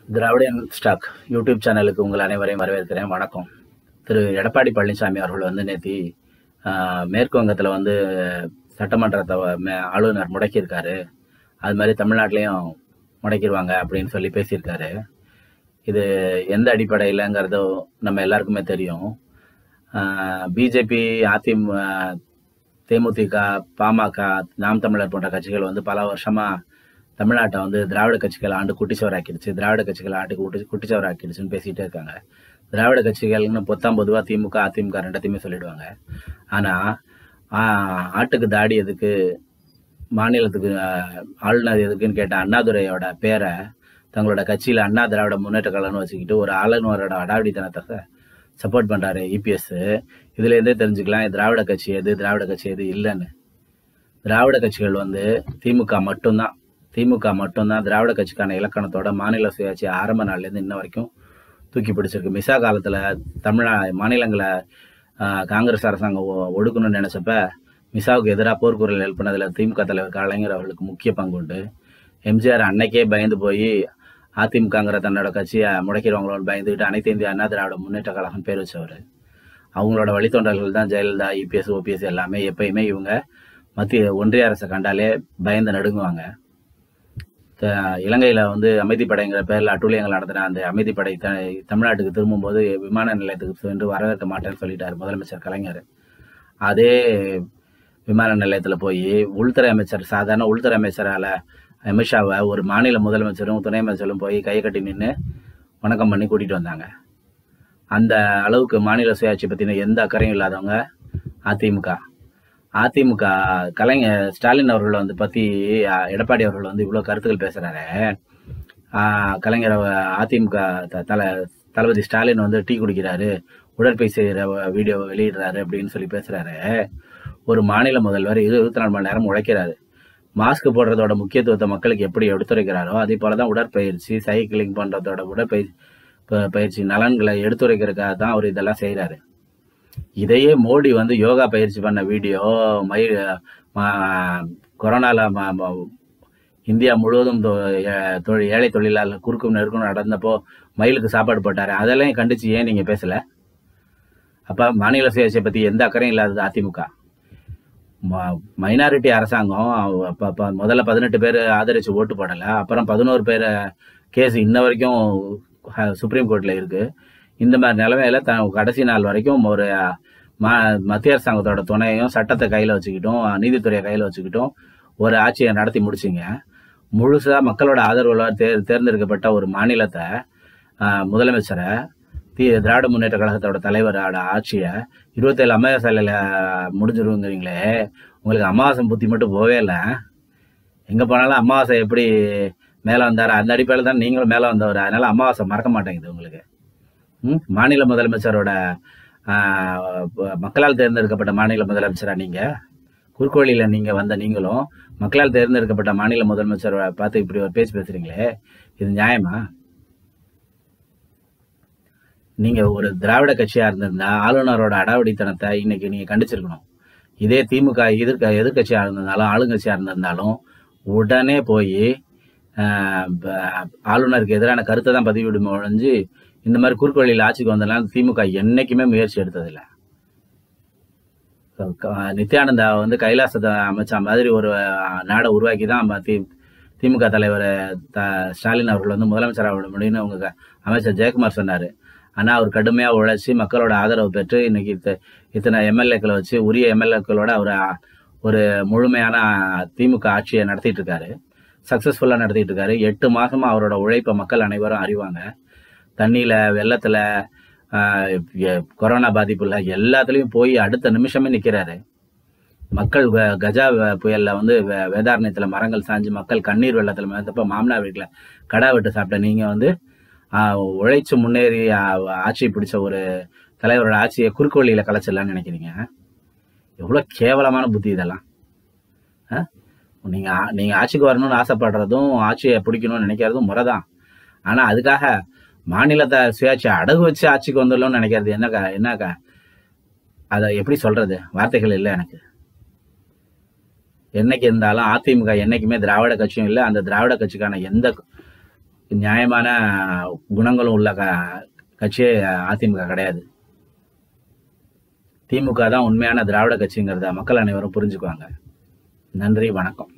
திராவிடன் stock YouTube சேனலுக்கு உங்கள் அனைவரையும் வரவேற்கிறேன் வணக்கம் திரு எடப்பாடி பழனிசாமி அவர்கள் வந்து நேத்தி ஆஹ், மேற்கு வங்கத்தில் வந்து சட்டமன்றத்தை வ- மே- ஆளுநர் முடக்கியிருக்காரு அது மாதிரி தமிழ்நாட்டிலையும் முடக்கிடுவாங்க அப்படின்னு சொல்லி பேசியிருக்காரு இது எந்த அடிப்படையிலங்கிறதோ நம்ம எல்லாருக்குமே தெரியும் பிஜேபி அதிமுக தேமுதிக பாமக நாம் தமிழர் போன்ற கட்சிகள் வந்து பல வருஷமா தமிழ்நாட்டை வந்து திராவிட கட்சிகள் ஆண்டு குட்டிச்சவராக்கிடுச்சு திராவிட கட்சிகள் ஆண்டுக்கு குட்டி குட்டிச்சவராக்கிடுச்சுன்னு பேசிட்டே இருக்காங்க திராவிட கட்சிகள்னு பொத்தாம் பொதுவாக திமுக அதிமுக ரெண்டத்தையுமே சொல்லிடுவாங்க ஆனால் ஆட்டுக்கு தாடி எதுக்கு மாநிலத்துக்கு ஆஹ், ஆளுநர் எதுக்குன்னு கேட்ட அண்ணாதுரையோட பேரை தங்களோட கட்சியில் அண்ணா திராவிட முன்னேற்ற கழகம்னு வச்சுக்கிட்டு ஒரு ஆளுநரோட அடாவடித்தனத்தை சப்போர்ட் பண்ணுறாரு இபிஎஸ் இதுலேருந்தே தெரிஞ்சுக்கலாம் திராவிட கட்சி எது திராவிட கட்சி எது இல்லைன்னு திராவிட கட்சிகள் வந்து திமுக மட்டும்தான் திமுக மட்டும்தான் திராவிட கட்சிக்கான இலக்கணத்தோட மாநில சுயாட்சி ஆரம்ப நாள்லேருந்து இன்ன வரைக்கும் தூக்கி பிடிச்சிருக்கு மிசா காலத்தில் தமிழ் மாநிலங்களை ஆஹ், காங்கிரஸ் அரசாங்கம் ஒ- ஒடுக்கணும்னு நினச்சப்ப மிசாவுக்கு எதிராக போர்க்குரல் எழுப்பினதில் திமுக தலைவர் கலைஞர் அவர்களுக்கு முக்கிய பங்கு உண்டு எம்ஜிஆர் அன்னைக்கே பயந்து போய் அதிமுகங்கிற தன்னோட கட்சியை முடக்கிடுவாங்களோன்னு பயந்துக்கிட்டு அனைத்து இந்திய அண்ணா திராவிட முன்னேற்ற கழகம் பேர் வச்சவர் அவங்களோட வழித்தொண்டர்கள் தான் ஜெயலலிதா இபிஎஸ் ஓபிஎஸ் எல்லாமே எப்பயுமே இவங்க மத்திய ஒன்றிய அரசை கண்டாலே பயந்து நடுங்குவாங்க த- இலங்கையில வந்து அமைதிப்படைங்கிற பேர்ல அட்டூழியங்கள் நடத்தின அந்த அமைதிப்படை த தமிழ்நாட்டுக்கு திரும்பும்போது விமான நிலையத்துக்கு சென்று வரவேற்க மாட்டேன்னு சொல்லிட்டார் முதலமைச்சர் கலைஞர் அதே விமான நிலையத்துல போய் உள்துறை அமைச்சர் சாதாரண உள்துறை அமைச்சரால அமித்ஷாவை ஒரு மாநில முதலமைச்சரும் துணை அமைச்சரும் போய் கை கட்டி நின்று வணக்கம் பண்ணி கூட்டிட்டு வந்தாங்க அந்த அளவுக்கு மாநில சுயாட்சி பத்தின எந்த அக்கறையும் இல்லாதவங்க அதிமுக அதிமுக கலைஞர் ஸ்டாலின் அவர்கள் வந்து பத்தி அஹ், எடப்பாடி அவர்கள் வந்து இவ்வளவு கருத்துக்கள் பேசுறாரு ஆஹ், கலைஞர் அவ- அதிமுக த- தல தளபதி ஸ்டாலின் வந்து டீ குடிக்கிறாரு உடற்பயிற்சி செய்கிற வீடியோ வெளியிடுறாரு அப்படின்னு சொல்லி பேசுறாரு ஒரு மாநில முதல்வர் இருபத்தி நாலு மணி நேரம் உழைக்கிறாரு மாஸ்க் போடுறதோட முக்கியத்துவத்தை மக்களுக்கு எப்படி எடுத்துரைக்கிறாரோ அதே போலதான் உடற்பயிற்சி சைக்கிளிங் பண்றதோட உடற்பயிற்சி ப- பயிற்சி நலன்களை எடுத்துரைக்கிறதுக்காக தான் அவர் இதெல்லாம் செய்றாரு இதையே மோடி வந்து யோகா பயிற்சி பண்ண வீடியோ மயில் ம- கொரோனால ம- ம- இந்தியா முழுவதும் தொ- ஏ- தொழில் ஏழை தொழிலாளர் குறுக்கும் நெருக்கும் நடந்தப்போ மயிலுக்கு சாப்பாடு போட்டாரு அதெல்லாம் கண்டிச்சு ஏன் நீங்க பேசல அப்ப மாநில சுயாட்சியை பத்தி எந்த அக்கறையும் இல்லாதது அதிமுக மைனாரிட்டி அரசாங்கம் அவ- அப்ப- அப்ப முதல்ல பதினெட்டு பேர் ஆதரிச்சு ஓட்டு போடல அப்புறம் பதினோரு பேர் கேஸ் இன்ன வரைக்கும் ஹ- சுப்ரீம் கோர்ட்ல இருக்கு இந்த மாதிரி நிலைமையில த கடைசி நாள் வரைக்கும் ஒரு ம- மத்திய அரசாங்கத்தோட துணையும் சட்டத்தை கையில வச்சுக்கிட்டும் நீதித்துறையை கையில வச்சுக்கிட்டும் ஒரு ஆட்சியை நடத்தி முடிச்சிங்க முழுசா மக்களோட ஆதரவுல தேர் தேர்ந்தெடுக்கப்பட்ட ஒரு மாநிலத்தை ஆஹ், முதலமைச்சரை தி திராவிட முன்னேற்ற கழகத்தோட தலைவரோட ஆட்சியை இருபத்தேழு அம்மையார் சாலையில முடிஞ்சிருங்கிறீங்களே உங்களுக்கு அமாவாசை புத்தி மட்டும் போவே இல்லை எங்க போனாலும் அமாவாசை எப்படி மேல வந்தாரு அந்த அடிப்படையில் தான் நீங்களும் மேல வந்தவர் அதனால அமாவாசை மறக்க மாட்டேங்குது உங்களுக்கு ம்? மாநில முதலமைச்சரோட ஆஹ், ப- மக்களால் தேர்ந்தெடுக்கப்பட்ட மாநில முதலமைச்சரா நீங்க குறுக்கோளியில நீங்க வந்த நீங்களும் மக்களால் தேர்ந்தெடுக்கப்பட்ட மாநில முதலமைச்சரை பார்த்து இப்படி ஒரு பேச்சு பேசுறீங்களே இது நியாயமா நீங்க ஒரு திராவிட கட்சியா இருந்திருந்தா ஆளுநரோட அடாவடித்தனத்தை இன்னைக்கு நீங்க கண்டிச்சிருக்கணும் இதே திமுக எதிர்க்க எதிர்கட்சியா இருந்திருந்தாலும் ஆளுங்கட்சியா இருந்திருந்தாலும் உடனே போய் ஆளுநருக்கு எதிரான கருத்தை தான் பதிவிடும் ஒழிஞ்சு இந்த மாதிரி குறுக்கோளியில் ஆட்சிக்கு வந்தனால திமுக என்னைக்குமே முயற்சி எடுத்ததில்லை க- நித்யானந்தா வந்து கைலாசத்தை அமைச்ச மாதிரி ஒரு அஹ், நாடை உருவாக்கி தான் ம- தி திமுக தலைவர் த ஸ்டாலின் அவர்கள் வந்து முதலமைச்சராக விட முடியும்னு அவங்க க- அமைச்சர் ஜெயக்குமார் சொன்னார் ஆனால் அவர் கடுமையாக உழைச்சி மக்களோட ஆதரவு பெற்று இன்னைக்கு இத்த- இத்தனை எம்எல்ஏக்களை வச்சு உரிய எம்எல்ஏக்களோட அவர் அ- ஒரு முழுமையான திமுக ஆட்சியை நடத்திட்டு இருக்காரு சக்ஸஸ்ஃபுல்லாக நடத்திட்டு இருக்காரு எட்டு மாசமா அவரோட உழைப்பை மக்கள் அனைவரும் அறிவாங்க தண்ணியில வெள்ளத்துல ஆஹ், எ- கொரோனா பாதிப்புல எல்லாத்துலயும் போய் அடுத்த நிமிஷமே நிக்கிறாரு மக்கள் வ- கஜா வ- புயல்ல வந்து வே- வேதாரண்யத்துல மரங்கள் சாஞ்சு மக்கள் கண்ணீர் வெள்ளத்துல மிதந்தப்ப மாமனார் வீட்டுல கடா வெட்டு சாப்பிட்ட நீங்க வந்து ஆஹ், உழைச்சு முன்னேறி ஆஹ், ஆட்சி பிடிச்ச ஒரு தலைவரோட ஆட்சியை குறுக்கு வழியில கலைச்சிடலாம்னு நினைக்கிறீங்க எவ்வளவு கேவலமான புத்தி இதெல்லாம் ஆ? நீங்க ஆ- நீங்க ஆட்சிக்கு வரணும்னு ஆசைப்படுறதும் ஆட்சியை பிடிக்கணும்னு நினைக்கிறதும் முறைதான் ஆனா அதுக்காக மாநிலத்தை சுயாட்சி அடகு வச்சு ஆட்சிக்கு வந்துடலாம்னு நினைக்கிறது என்னக்கா என்னக்கா அதை எப்படி சொல்றது வார்த்தைகள் இல்லை எனக்கு என்னைக்கு இருந்தாலும் அதிமுக என்னைக்குமே திராவிட கட்சியும் இல்லை அந்த திராவிட கட்சிக்கான எந்த நியாயமான குணங்களும் உள்ள க கட்சியே அதிமுக கிடையாது திமுக தான் உண்மையான திராவிட கட்சிங்கிறத மக்கள் அனைவரும் புரிஞ்சுக்குவாங்க நன்றி வணக்கம்